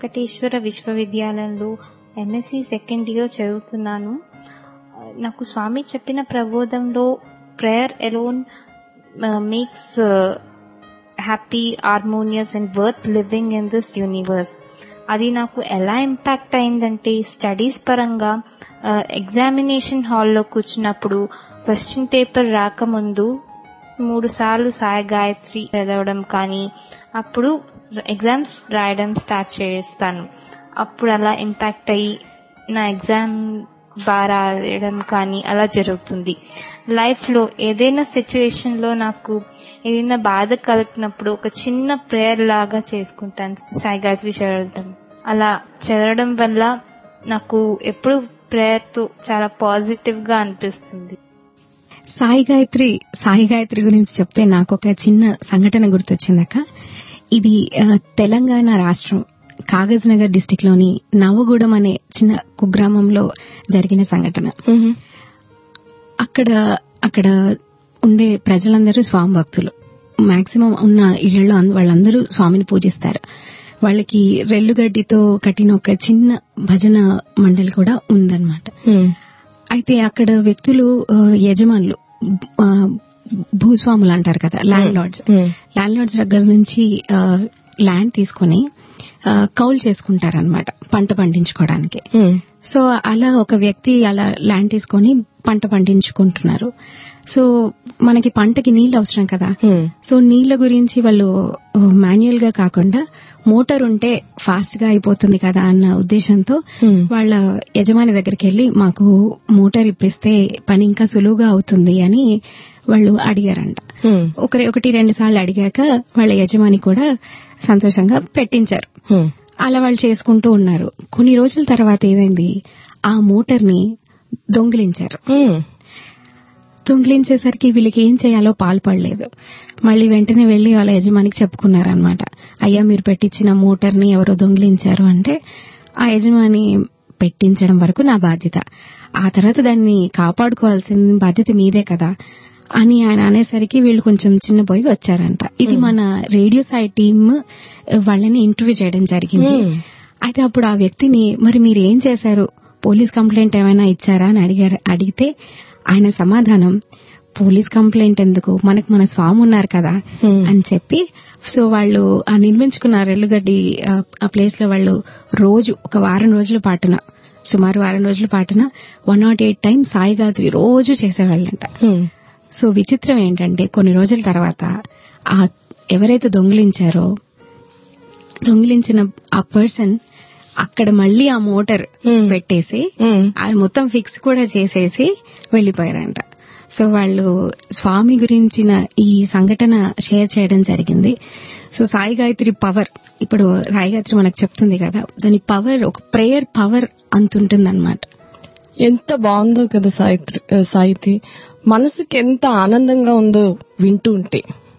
వెంకటేశ్వర విశ్వవిద్యాలయంలో MSc second year చదువుతున్నాను నాకు స్వామి చెప్పిన ప్రబోధంలో prayer alone makes happy harmonious and worth living in this universe అది నాకు ఎలా ఇంపాక్ట్ అయిందంటే స్టడీస్ పరంగా ఎగ్జామినేషన్ హాల్లో కూర్చున్నప్పుడు క్వశ్చన్ పేపర్ రాకముందు మూడు సార్లు సాయ గాయత్రి చదవడం కానీ అప్పుడు ఎగ్జామ్స్ రాయడం స్టార్ట్ చేస్తాను అప్పుడు అలా ఇంపాక్ట్ అయ్యి నా ఎగ్జామ్ బాగా రాయడం కానీ అలా జరుగుతుంది లైఫ్లో ఏదైనా సిచ్యువేషన్లో నాకు ఏదైనా బాధ కలిగినప్పుడు ఒక చిన్న ప్రేయర్ లాగా చేసుకుంటాను సాయి గాయత్రి చదవడం అలా చదవడం వల్ల నాకు ఎప్పుడు ప్రేయర్తో చాలా పాజిటివ్గా అనిపిస్తుంది సాయి గాయత్రి సాయి గాయత్రి గురించి చెప్తే నాకు ఒక చిన్న సంఘటన గుర్తొచ్చిందక్క ఇది ఆ, తెలంగాణ రాష్ట్రం కాగజ్ నగర్ డిస్టిక్ లోని నవగూడెం అనే చిన్న కుగ్రామంలో జరిగిన సంఘటన అక్కడ అక్కడ ఉండే ప్రజలందరూ స్వామి భక్తులు మాక్సిమం ఉన్న ఇళ్లలో అంద- వాళ్ళందరూ స్వామిని పూజిస్తారు వాళ్ళకి రెల్లుగడ్డితో కట్టిన ఒక చిన్న భజన మండలి కూడా ఉందన్నమాట అయితే అక్కడ వ్యక్తులు ఆ, యజమానులు ఆ, భూస్వాములు అంటారు కదా ల్యాండ్ లార్డ్స్ ల్యాండ్ లార్డ్స్ దగ్గర నుంచి ఆ, ల్యాండ్ తీసుకుని ఆ, కౌలు చేసుకుంటారనమాట పంట పండించుకోవడానికి సో అలా ఒక వ్యక్తి అలా ల్యాండ్ తీసుకొని పంట పండించుకుంటున్నారు సో మనకి పంటకి నీళ్ళు అవసరం కదా సో నీళ్ల గురించి వాళ్ళు మాన్యువల్ గా కాకుండా మోటార్ ఉంటే ఫాస్ట్ గా అయిపోతుంది కదా అన్న ఉద్దేశంతో వాళ్ళ యజమాని దగ్గరికి వెళ్లి మాకు మోటార్ ఇప్పిస్తే పని ఇంకా సులువుగా అవుతుంది అని వాళ్ళు అడిగారంట ఒకరి ఒకటి రెండు సార్లు అడిగాక వాళ్ళ యజమాని కూడా సంతోషంగా పెట్టించారు అలా వాళ్ళు చేసుకుంటూ ఉన్నారు కొన్ని రోజుల తర్వాత ఏమైంది ఆ మోటార్ ని దొంగిలించారు దొంగిలించేసరికి వీళ్ళకి ఏం చేయాలో పాల్పడలేదు మళ్ళీ వెంటనే వెళ్లి వాళ్ళ యజమానికి చెప్పుకున్నారనమాట అయ్యా మీరు పెట్టించిన మోటార్ ని ఎవరో దొంగిలించారు అంటే ఆ యజమాని పెట్టించడం వరకు నా బాధ్యత ఆ తర్వాత దాన్ని కాపాడుకోవాల్సిన బాధ్యత మీదే కదా అని ఆయన అనేసరికి వీళ్ళు కొంచెం చిన్నపోయి వచ్చారంట ఇది మన రేడియో సాయి టీమ్ వాళ్ళని ఇంటర్వ్యూ చేయడం జరిగింది అయితే అప్పుడు ఆ వ్యక్తిని మరి మీరు ఏం చేశారు పోలీస్ కంప్లైంట్ ఏమైనా ఇచ్చారా అని అడిగారు అడిగితే ఆయన సమాధానం పోలీస్ కంప్లైంట్ ఎందుకు మనకు మన స్వామి ఉన్నారు కదా అని చెప్పి సో వాళ్ళు ఆ నిర్మించుకున్న రెల్లుగడ్డి ఆ, ఆ ప్లేస్ లో వాళ్ళు రోజు ఒక వారం రోజుల పాటున సుమారు వారం రోజుల పాటున one nought eight time Saigatri రోజు చేసేవాళ్ళంట సో విచిత్రం ఏంటంటే కొన్ని రోజుల తర్వాత ఆ ఎవరైతే దొంగిలించారో దొంగిలించిన ఆ పర్సన్ అక్కడ మళ్ళీ ఆ మోటార్ పెట్టేసి అది మొత్తం ఫిక్స్ కూడా చేసేసి వెళ్లిపోయారంట సో వాళ్ళు స్వామి గురించిన ఈ సంఘటన షేర్ చేయడం జరిగింది సో సాయి గాయత్రి పవర్ ఇప్పుడు సాయి గాయత్రి మనకు చెప్తుంది కదా దాని పవర్ ఒక ప్రేయర్ పవర్ అంతుంటుందన్నమాట ఎంత బాగుందో కదా సాయిత్రి సాయితి మనసుకి ఎంత ఆనందంగా ఉందో వింటూ ఉంటే